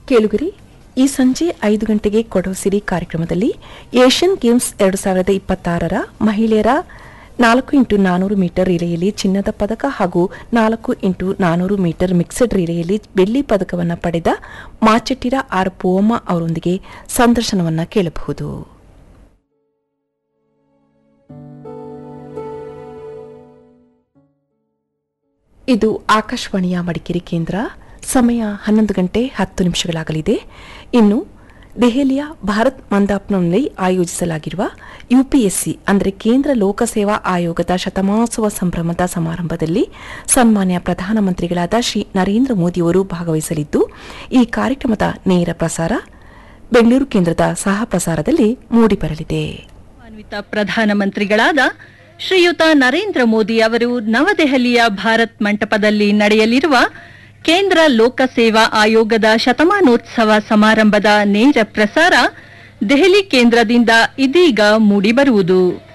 ಕೇಳುಗರಿ ಈ ಸಂಜೆ ಐದು ಗಂಟೆಗೆ ಕೊಡೋಸಿರಿ ಕಾರ್ಯಕ್ರಮದಲ್ಲಿ ಏಷ್ಯನ್ ಗೇಮ್ಸ್ ಎರಡು ಸಾವಿರದ ಇಪ್ಪತ್ತಾರರ ಮಹಿಳೆಯರ ನಾಲ್ಕು ಇಂಟು ನಾನೂರು ಮೀಟರ್ ರಿಲೆಯಲ್ಲಿ ಚಿನ್ನದ ಪದಕ ಹಾಗೂ ನಾಲ್ಕು ಇಂಟು ನಾನೂರು ಮೀಟರ್ ಮಿಕ್ಸೆಡ್ ರಿಲೆಯಲ್ಲಿ ಬೆಳ್ಳಿ ಪದಕವನ್ನು ಪಡೆದ ಮಾಚೆಟ್ಟಿರ ಆರ್ ಪೂವಮ್ಮ ಅವರೊಂದಿಗೆ ಸಂದರ್ಶನವನ್ನು ಕೇಳಬಹುದು ಇದು ಆಕಾಶವಾಣಿಯ ಮಡಿಕೇರಿ ಕೇಂದ್ರ ಸಮಯ ಹನ್ನೊಂದು ಗಂಟೆ ಹತ್ತು ನಿಮಿಷಗಳಾಗಲಿದೆ ಇನ್ನು ದೆಹಲಿಯ ಭಾರತ್ ಮಂದಾಪ್ನಲ್ಲಿ ಆಯೋಜಿಸಲಾಗಿರುವ ಯುಪಿಎಸ್ಸಿ ಅಂದರೆ ಕೇಂದ್ರ ಲೋಕಸೇವಾ ಆಯೋಗದ ಶತಮಾನೋತ್ಸವ ಸಂಭ್ರಮದ ಸಮಾರಂಭದಲ್ಲಿ ಸನ್ಮಾನ್ಯ ಪ್ರಧಾನಮಂತ್ರಿಗಳಾದ ಶ್ರೀ ನರೇಂದ್ರ ಮೋದಿಯವರು ಭಾಗವಹಿಸಲಿದ್ದು ಈ ಕಾರ್ಯಕ್ರಮದ ನೇರ ಪ್ರಸಾರ ಬೆಂಗಳೂರು ಕೇಂದ್ರದ ಸಹ ಪ್ರಸಾರದಲ್ಲಿ ಮೂಡಿಬರಲಿದೆ ಗೌರವಾನ್ವಿತ ಪ್ರಧಾನಮಂತ್ರಿಗಳಾದ ಶ್ರೀಯುತ ನರೇಂದ್ರ ಮೋದಿ ಅವರು ನವದೆಹಲಿಯ ಭಾರತ್ ಮಂಟಪದಲ್ಲಿ ನಡೆಯಲಿರುವ ಕೇಂದ್ರ ಲೋಕಸೇವಾ ಆಯೋಗದ ಶತಮಾನೋತ್ಸವ ಸಮಾರಂಭದ ನೇರ ಪ್ರಸಾರ ದೆಹಲಿ ಕೇಂದ್ರದಿಂದ ಇದೀಗ ಮೂಡಿಬರುವುದು